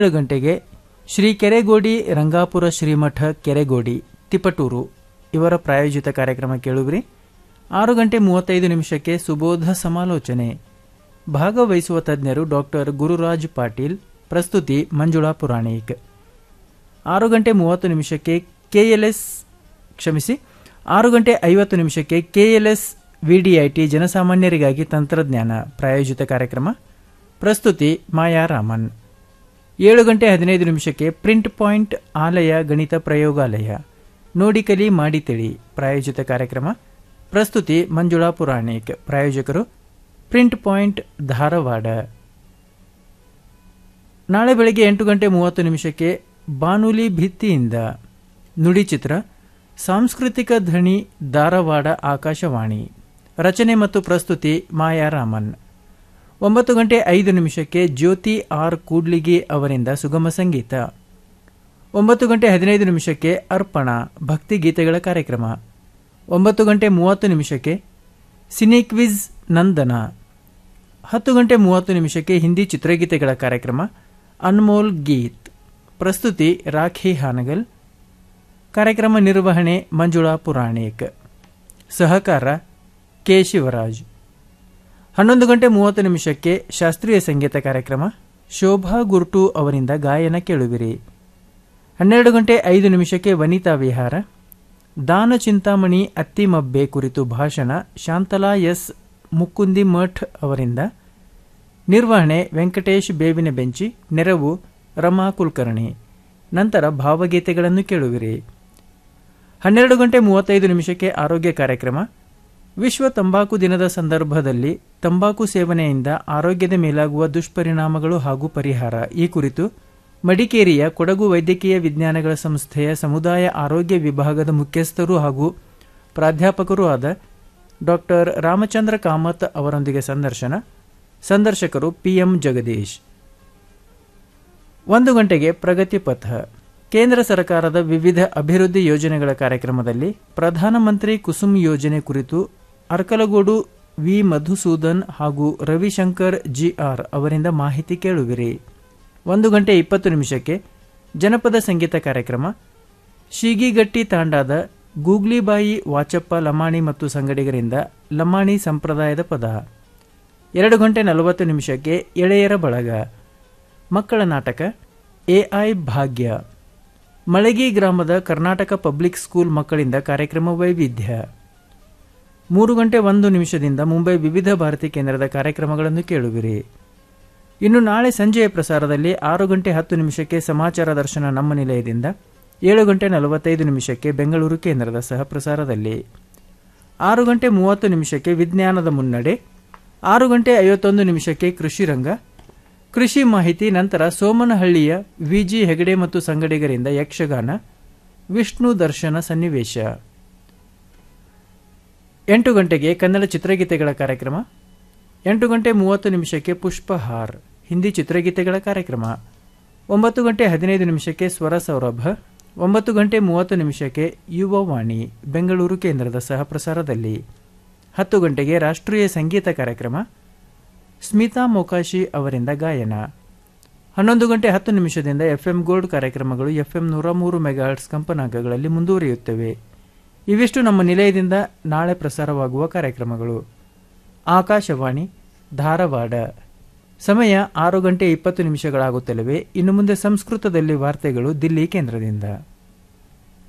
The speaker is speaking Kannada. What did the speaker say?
ಏಳು ಗಂಟೆಗೆ ಶ್ರೀ ಕೆರೆಗೋಡಿ ರಂಗಾಪುರ ಶ್ರೀಮಠ ಕೆರೆಗೋಡಿ ತಿಪಟೂರು ಇವರ ಪ್ರಾಯೋಜಿತ ಕಾರ್ಯಕ್ರಮ ಕೇಳುವಿರಿ ಆರು ಗಂಟೆ ಮೂವತ್ತೈದು ನಿಮಿಷಕ್ಕೆ ಸುಬೋಧ ಸಮಾಲೋಚನೆ ಭಾಗವಹಿಸುವ ತಜ್ಞರು ಡಾಕ್ಟರ್ ಗುರುರಾಜ್ ಪಾಟೀಲ್ ಪ್ರಸ್ತುತಿ ಮಂಜುಳಾ ಪುರಾಣಿಕ್ ಆರು ಗಂಟೆ ಮೂವತ್ತು ನಿಮಿಷಕ್ಕೆ ಕೆಎಲ್ಎಸ್ ಕ್ಷಮಿಸಿ ಆರು ಗಂಟೆ ಐವತ್ತು ನಿಮಿಷಕ್ಕೆ ಕೆಎಲ್ಎಸ್ ವಿಡಿಐಟಿ ಜನಸಾಮಾನ್ಯರಿಗಾಗಿ ತಂತ್ರಜ್ಞಾನ ಪ್ರಾಯೋಜಿತ ಕಾರ್ಯಕ್ರಮ ಪ್ರಸ್ತುತಿ ಮಾಯಾ ರಾಮನ್ ಏಳು ಗಂಟೆ ಹದಿನೈದು ನಿಮಿಷಕ್ಕೆ ಪ್ರಿಂಟ್ ಪಾಯಿಂಟ್ ಆಲಯ ಗಣಿತ ಪ್ರಯೋಗಾಲಯ ನೋಡಿ ಕಲಿ ಮಾಡಿ ತಿಳಿ ಪ್ರಾಯೋಜಿತ ಕಾರ್ಯಕ್ರಮ ಪ್ರಸ್ತುತಿ ಮಂಜುಳಾ ಪುರಾಣಿಕ್ ಪ್ರಾಯೋಜಕರು ಪ್ರಿಂಟ್ ಪಾಯಿಂಟ್ ಧಾರವಾಡ ನಾಳೆ ಬೆಳಗ್ಗೆ ಎಂಟು ಗಂಟೆ ಮೂವತ್ತು ನಿಮಿಷಕ್ಕೆ ಬಾನುಲಿ ಭಿತ್ತಿಯಿಂದ ನುಡಿ ಚಿತ್ರ ಸಾಂಸ್ಕೃತಿಕ ಧ್ವನಿ ಧಾರವಾಡ ಆಕಾಶವಾಣಿ ರಚನೆ ಮತ್ತು ಪ್ರಸ್ತುತಿ ಮಾಯಾ ರಾಮನ್ ಒಂಬತ್ತು ಗಂಟೆ ಐದು ನಿಮಿಷಕ್ಕೆ ಜ್ಯೋತಿ ಆರ್ ಕೂಡ್ಲಿಗಿ ಅವರಿಂದ ಸುಗಮ ಸಂಗೀತ ಒಂಬತ್ತು ಗಂಟೆ ಹದಿನೈದು ನಿಮಿಷಕ್ಕೆ ಅರ್ಪಣ ಭಕ್ತಿ ಗೀತೆಗಳ ಕಾರ್ಯಕ್ರಮ ಒಂಬತ್ತು ಗಂಟೆ ಮೂವತ್ತು ನಿಮಿಷಕ್ಕೆ ಸಿನಿಕ್ವಿಜ್ ನಂದನ ಹತ್ತು ಗಂಟೆ ಮೂವತ್ತು ನಿಮಿಷಕ್ಕೆ ಹಿಂದಿ ಚಿತ್ರಗೀತೆಗಳ ಕಾರ್ಯಕ್ರಮ ಅನ್ಮೋಲ್ ಗೀತ್ ಪ್ರಸ್ತುತಿ ರಾಖಿ ಹಾನಗಲ್ ಕಾರ್ಯಕ್ರಮ ನಿರ್ವಹಣೆ ಮಂಜುಳಾ ಪುರಾಣಿಕ್ ಸಹಕಾರ ಕೆ ಶಿವರಾಜ್ ಹನ್ನೊಂದು ಗಂಟೆ ಮೂವತ್ತು ನಿಮಿಷಕ್ಕೆ ಶಾಸ್ತ್ರೀಯ ಸಂಗೀತ ಕಾರ್ಯಕ್ರಮ ಶೋಭಾ ಗುರ್ಟು ಅವರಿಂದ ಗಾಯನ ಕೇಳುವಿರಿ ಹನ್ನೆರಡು ಗಂಟೆ ಐದು ನಿಮಿಷಕ್ಕೆ ವನಿತಾ ವಿಹಾರ ದಾನ ಚಿಂತಾಮಣಿ ಅತ್ತಿಮಬ್ಬೆ ಕುರಿತು ಭಾಷಣ ಶಾಂತಲಾ ಎಸ್ ಮುಕುಂದಿ ಮಠ್ ಅವರಿಂದ ನಿರ್ವಹಣೆ ವೆಂಕಟೇಶ್ ಬೇವಿನ ಬೆಂಚಿ ನೆರವು ರಮಾ ಕುಲಕರ್ಣಿ ನಂತರ ಭಾವಗೀತೆಗಳನ್ನು ಕೇಳುವಿರಿ ಹನ್ನೆರಡು ಗಂಟೆ ಮೂವತ್ತೈದು ನಿಮಿಷಕ್ಕೆ ಆರೋಗ್ಯ ಕಾರ್ಯಕ್ರಮ ವಿಶ್ವ ತಂಬಾಕು ದಿನದ ಸಂದರ್ಭದಲ್ಲಿ ತಂಬಾಕು ಸೇವನೆಯಿಂದ ಆರೋಗ್ಯದ ಮೇಲಾಗುವ ದುಷ್ಪರಿಣಾಮಗಳು ಹಾಗೂ ಪರಿಹಾರ ಈ ಕುರಿತು ಮಡಿಕೇರಿಯ ಕೊಡಗು ವೈದ್ಯಕೀಯ ವಿಜ್ಞಾನಗಳ ಸಂಸ್ಥೆಯ ಸಮುದಾಯ ಆರೋಗ್ಯ ವಿಭಾಗದ ಮುಖ್ಯಸ್ಥರು ಹಾಗೂ ಪ್ರಾಧ್ಯಾಪಕರೂ ಆದ ಡಾಕ್ಟರ್ ರಾಮಚಂದ್ರ ಕಾಮತ್ ಅವರೊಂದಿಗೆ ಸಂದರ್ಶನ ಸಂದರ್ಶಕರು ಪಿಎಂ ಜಗದೀಶ್ ಒಂದು ಗಂಟೆಗೆ ಪ್ರಗತಿ ಪಥ ಕೇಂದ್ರ ಸರ್ಕಾರದ ವಿವಿಧ ಅಭಿವೃದ್ಧಿ ಯೋಜನೆಗಳ ಕಾರ್ಯಕ್ರಮದಲ್ಲಿ ಪ್ರಧಾನಮಂತ್ರಿ ಕುಸುಮ್ ಯೋಜನೆ ಕುರಿತು ಅರ್ಕಲಗೂಡು ವಿ ಮಧುಸೂದನ್ ಹಾಗೂ ರವಿಶಂಕರ್ ಜಿಆರ್ ಅವರಿಂದ ಮಾಹಿತಿ ಕೇಳುವಿರಿ ಒಂದು ಗಂಟೆ ಇಪ್ಪತ್ತು ನಿಮಿಷಕ್ಕೆ ಜನಪದ ಸಂಗೀತ ಕಾರ್ಯಕ್ರಮ ಶೀಗಿಗಟ್ಟಿ ತಾಂಡಾದ ಗೂಗ್ಲಿಬಾಯಿ ವಾಚಪ್ಪ ಲಮಾಣಿ ಮತ್ತು ಸಂಗಡಿಗರಿಂದ ಲಮಾಣಿ ಸಂಪ್ರದಾಯದ ಪದ ಎರಡು ಗಂಟೆ ನಲವತ್ತು ನಿಮಿಷಕ್ಕೆ ಎಳೆಯರ ಬಳಗ ಮಕ್ಕಳ ನಾಟಕ ಎಐ ಭಾಗ್ಯ ಮಳಗಿ ಗ್ರಾಮದ ಕರ್ನಾಟಕ ಪಬ್ಲಿಕ್ ಸ್ಕೂಲ್ ಮಕ್ಕಳಿಂದ ಕಾರ್ಯಕ್ರಮ ವೈವಿಧ್ಯ ಮೂರು ಗಂಟೆ ಒಂದು ನಿಮಿಷದಿಂದ ಮುಂಬೈ ವಿವಿಧ ಭಾರತಿ ಕೇಂದ್ರದ ಕಾರ್ಯಕ್ರಮಗಳನ್ನು ಕೇಳುವಿರಿ ಇನ್ನು ನಾಳೆ ಸಂಜೆಯ ಪ್ರಸಾರದಲ್ಲಿ ಆರು ಗಂಟೆ ಹತ್ತು ನಿಮಿಷಕ್ಕೆ ಸಮಾಚಾರ ದರ್ಶನ ನಮ್ಮ ನಿಲಯದಿಂದ ಏಳು ಗಂಟೆ ನಲವತ್ತೈದು ನಿಮಿಷಕ್ಕೆ ಬೆಂಗಳೂರು ಕೇಂದ್ರದ ಸಹ ಪ್ರಸಾರದಲ್ಲಿ ಆರು ಗಂಟೆ ಮೂವತ್ತು ನಿಮಿಷಕ್ಕೆ ವಿಜ್ಞಾನದ ಮುನ್ನಡೆ ಆರು ಗಂಟೆ ಐವತ್ತೊಂದು ನಿಮಿಷಕ್ಕೆ ಕೃಷಿ ರಂಗ ಕೃಷಿ ಮಾಹಿತಿ ನಂತರ ಸೋಮನಹಳ್ಳಿಯ ವಿಜಿ ಹೆಗಡೆ ಮತ್ತು ಸಂಗಡಿಗರಿಂದ ಯಕ್ಷಗಾನ ವಿಷ್ಣು ದರ್ಶನ ಸನ್ನಿವೇಶ ಎಂಟು ಗಂಟೆಗೆ ಕನ್ನಡ ಚಿತ್ರಗೀತೆಗಳ ಕಾರ್ಯಕ್ರಮ ಎಂಟು ಗಂಟೆ ಮೂವತ್ತು ನಿಮಿಷಕ್ಕೆ ಪುಷ್ಪಹಾರ್ ಹಿಂದಿ ಚಿತ್ರಗೀತೆಗಳ ಕಾರ್ಯಕ್ರಮ ಒಂಬತ್ತು ಗಂಟೆ ಹದಿನೈದು ನಿಮಿಷಕ್ಕೆ ಸ್ವರ ಸೌರಭ ಒಂಬತ್ತು ಗಂಟೆ ಮೂವತ್ತು ನಿಮಿಷಕ್ಕೆ ಯುವವಾಣಿ ಬೆಂಗಳೂರು ಕೇಂದ್ರದ ಸಹ ಪ್ರಸಾರದಲ್ಲಿ ಹತ್ತು ಗಂಟೆಗೆ ರಾಷ್ಟ್ರೀಯ ಸಂಗೀತ ಕಾರ್ಯಕ್ರಮ ಸ್ಮಿತಾ ಮೊಕಾಶಿ ಅವರಿಂದ ಗಾಯನ ಹನ್ನೊಂದು ಗಂಟೆ ಹತ್ತು ನಿಮಿಷದಿಂದ ಎಫ್ಎಂ ಗೋಲ್ಡ್ ಕಾರ್ಯಕ್ರಮಗಳು ಎಫ್ಎಂ ನೂರ ಮೂರು ಮೆಗಾಹರ್ಟ್ಸ್ ಕಂಪನಾಂಕಗಳಲ್ಲಿ ಮುಂದುವರಿಯುತ್ತವೆ ಇವಿಷ್ಟು ನಮ್ಮ ನಿಲಯದಿಂದ ನಾಳೆ ಪ್ರಸಾರವಾಗುವ ಕಾರ್ಯಕ್ರಮಗಳು ಆಕಾಶವಾಣಿ ಧಾರವಾಡ ಸಮಯ ಆರು ಗಂಟೆ ಇಪ್ಪತ್ತು ನಿಮಿಷಗಳಾಗುತ್ತಲಿವೆ ಇನ್ನು ಮುಂದೆ ಸಂಸ್ಕೃತದಲ್ಲಿ ವಾರ್ತೆಗಳು ದಿಲ್ಲಿ ಕೇಂದ್ರದಿಂದ